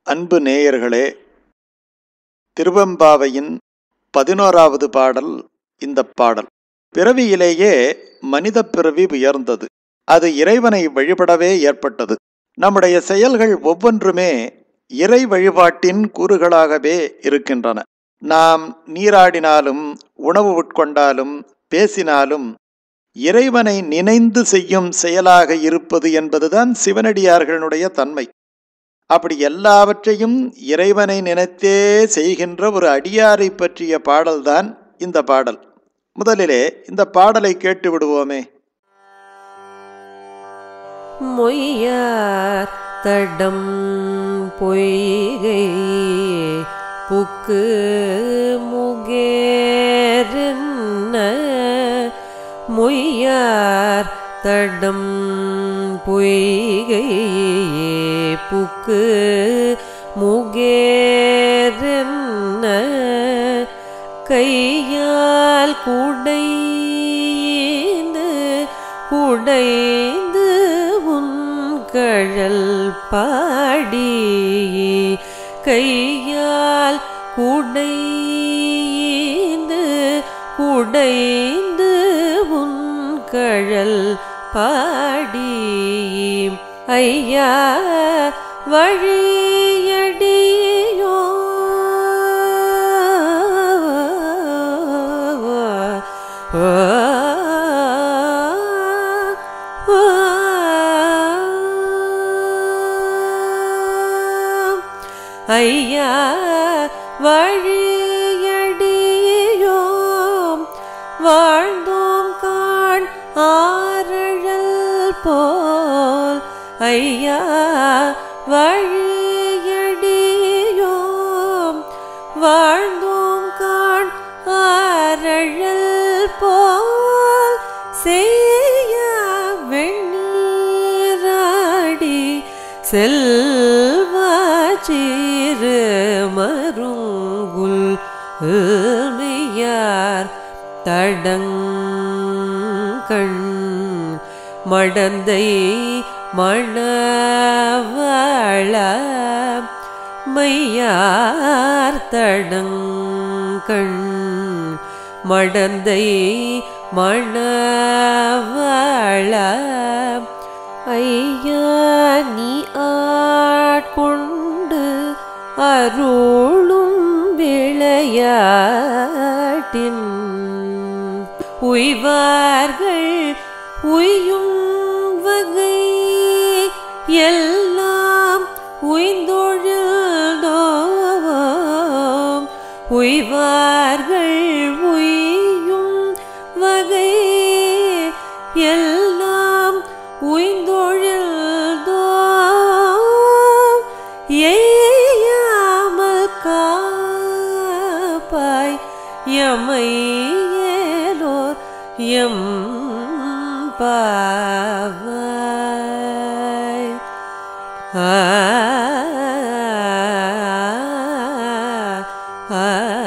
அன்பு நேயர்களே திருவெம்பாவையின் பதினோராவது பாடல் இந்த பாடல் பிறவியிலேயே மனித பிறவி உயர்ந்தது அது இறைவனை வழிபடவே ஏற்பட்டது நம்முடைய செயல்கள் ஒவ்வொன்றுமே இறை வழிபாட்டின் கூறுகளாகவே இருக்கின்றன நாம் நீராடினாலும் உணவு உட்கொண்டாலும் பேசினாலும் இறைவனை நினைந்து செய்யும் செயலாக இருப்பது என்பதுதான் சிவனடியார்களுடைய தன்மை அப்படி எல்லாவற்றையும் இறைவனை நினைத்தே செய்கின்ற ஒரு அடியாரை பற்றிய பாடல்தான் இந்த பாடல் முதலிலே இந்த பாடலை கேட்டு விடுவோமே மொய்யார் தடம் பொய்கை புக்கு முகேரென்ன மொய்யார் தடம் பொய்கை புக்கு முகேரென்ன கையால் குடைந்து குடைந்து உன் கழல் பாடி கையால் குடைந்து குடைந்து உன் கழல் பாடி ஐயா வழியடியோ ஐயா வழியடியோம் வாழ்ந்தோம் காண் ஆரழல் போல் ஐயா வழியடியோம் வாழ்ந்தோம் காண் ஆரழல் போல் செய்ய வெண்ணீராடி செல்வா சிறு மருங்குல் மெய்யார் தடங்கண் மடந்தை மணவள மையார் தடங்கண் மடந்தை மணவள ஐயா நீ ஆட்கொண்டு அருளும் விளையாட்டின் உய்வார்கள் உய்யும் வகை எல்லாம் உய்ந்தொழுதோம் உய்வார்கள் உய்யும் வகை எல்லாம் உய்ந்தொழுதோம் எய்யாமல் காப்பாய் எமையேலோர் எம் பாவாய் ஆ ஆ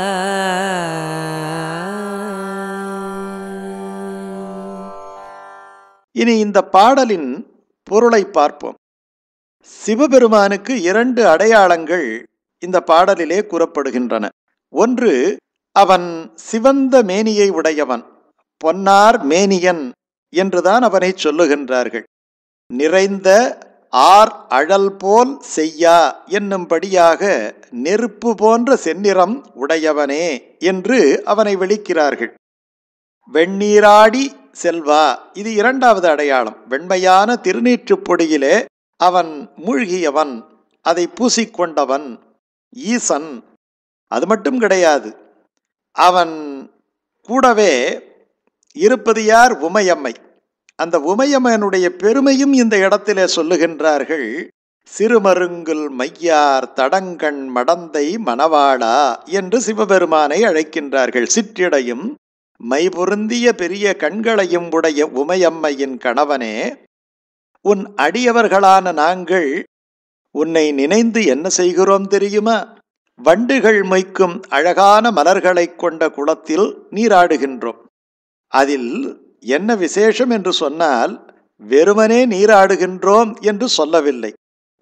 இனி இந்த பாடலின் பொருளை பார்ப்போம் சிவபெருமானுக்கு இரண்டு அடையாளங்கள் இந்த பாடலிலே கூறப்படுகின்றன ஒன்று அவன் சிவந்த மேனியை உடையவன் பொன்னார் மேனியன் என்றுதான் அவனை சொல்லுகின்றார்கள் நிறைந்த ஆர் அழல் போல் செய்யா என்னும்படியாக நெருப்பு போன்ற செந்நிறம் உடையவனே என்று அவனை விളിக்கிறார்கள் வெண்ணீராடி செல்வா இது இரண்டாவது அடையாளம் வெண்மையான திருநீற்றுப் பொடியிலே அவன் மூழ்கியவன் அதை பூசிக்கொண்டவன் ஈசன் அது மட்டும் கிடையாது அவன் கூடவே இருப்பது யார் உமையம்மை அந்த உமையம்மனுடைய பெருமையும் இந்த இடத்திலே சொல்லுகின்றார்கள் சிறுமருங்குல் மையார் தடங்கண் மடந்தை மணவாளா என்று சிவபெருமானை அழைக்கின்றார்கள் சிற்றிடையும் மைபொருந்திய பெரிய கண்களையும் உடைய உமையம்மையின் கணவனே உன் அடியவர்களான நாங்கள் உன்னை நினைந்து என்ன செய்கிறோம் தெரியுமா வண்டுகள் மொய்க்கும் அழகான மலர்களைக் கொண்ட குளத்தில் நீராடுகின்றோம் அதில் என்ன விசேஷம் என்று சொன்னால் வெறுமனே நீராடுகின்றோம் என்று சொல்லவில்லை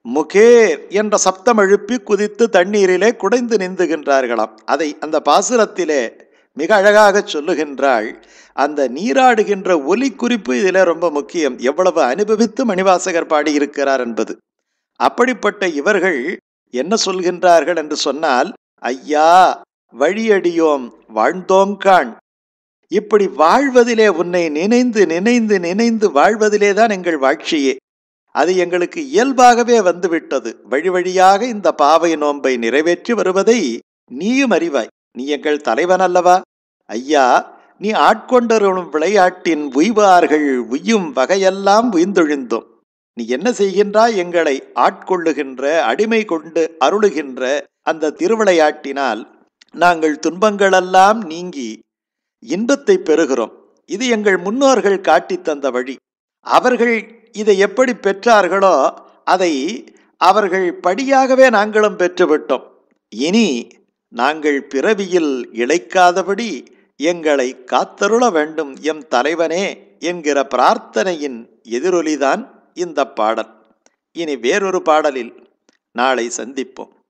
முகேர் என்ற சப்தம் எழுப்பி குதித்து தண்ணீரிலே குடைந்து நீந்துகின்றார்களாம் அதை அந்த பாசுரத்திலே மிக அழகாக சொல்லுகின்றாள் அந்த நீராடுகின்ற ஒலி குறிப்பு இதிலே ரொம்ப முக்கியம் எவ்வளவு அனுபவித்து மணிவாசகர் பாடியிருக்கிறார் என்பது அப்படிப்பட்ட இவர்கள் என்ன சொல்கின்றார்கள் என்று சொன்னால் ஐயா வழியடியோம் வாழ்ந்தோங்கான் இப்படி வாழ்வதிலே உன்னை நினைந்து நினைந்து நினைந்து வாழ்வதிலே தான் எங்கள் வாழ்ச்சியே அது எங்களுக்கு இயல்பாகவே வந்துவிட்டது வழி வழியாக இந்த பாவை நோன்பை நிறைவேற்றி வருவதை நீயும் அறிவாய் நீ எங்கள் தலைவன் அல்லவா ஐயா நீ ஆட்கொண்டருளும் விளையாட்டின் உய்வார்கள் உய்யும் வகையெல்லாம் உய்ந்தொழிந்தோம் நீ என்ன செய்கின்றாய் எங்களை ஆட்கொள்ளுகின்ற அடிமை கொண்டு அருளுகின்ற அந்த திருவிளையாட்டினால் நாங்கள் துன்பங்களெல்லாம் நீங்கி இன்பத்தை பெறுகிறோம் இது எங்கள் முன்னோர்கள் காட்டித் தந்த வழி அவர்கள் இதை எப்படி பெற்றார்களோ அதை அவர்கள் படியாகவே நாங்களும் பெற்றுவிட்டோம் இனி நாங்கள் பிறவியில் இழைக்காதபடி எங்களை காத்தருள வேண்டும் எம் தலைவனே என்கிற பிரார்த்தனையின் எதிரொலிதான் இந்த பாடல் இனி வேறொரு பாடலில் நாளை சந்திப்போம்